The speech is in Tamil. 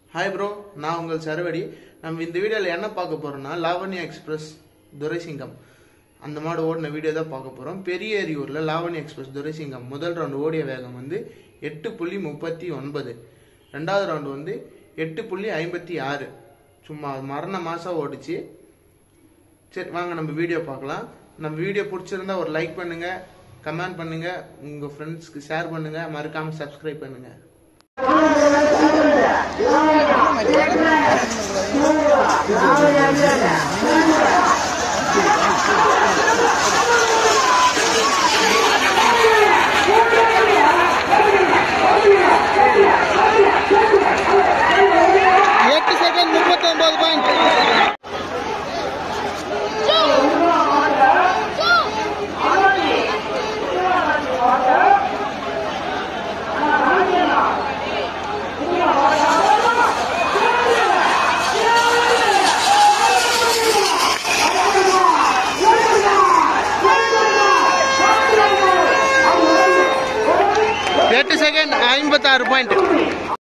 ஹாய் ப்ரோ நான் உங்கள் சரவடி நம்ம இந்த வீடியோவில் என்ன பார்க்க போறோம்னா லாவண்யா எக்ஸ்பிரஸ் துரைசிங்கம் அந்த மாடு ஓடின வீடியோ தான் பார்க்க போகிறோம் பெரிய எரியூரில் லாவண்யா எக்ஸ்பிரஸ் துரைசிங்கம் முதல் ரவுண்டு ஓடிய வேகம் வந்து எட்டு புள்ளி முப்பத்தி ஒன்பது ரெண்டாவது ரவுண்டு வந்து எட்டு புள்ளி ஐம்பத்தி ஆறு சும்மா மரண மாதம் ஓடிச்சு சரி வாங்க நம்ம வீடியோ பார்க்கலாம் நம்ம வீடியோ பிடிச்சிருந்தா ஒரு லைக் பண்ணுங்க கமெண்ட் பண்ணுங்க உங்க ஃப்ரெண்ட்ஸ்க்கு ஷேர் பண்ணுங்க மறக்காம சப்ஸ்கிரைப் பண்ணுங்க எட்டு செகண்ட் முப்பத்தொன்பது பாயிண்ட் எட்டு செகண்ட் ஐம்பத்தாறு பாயிண்ட்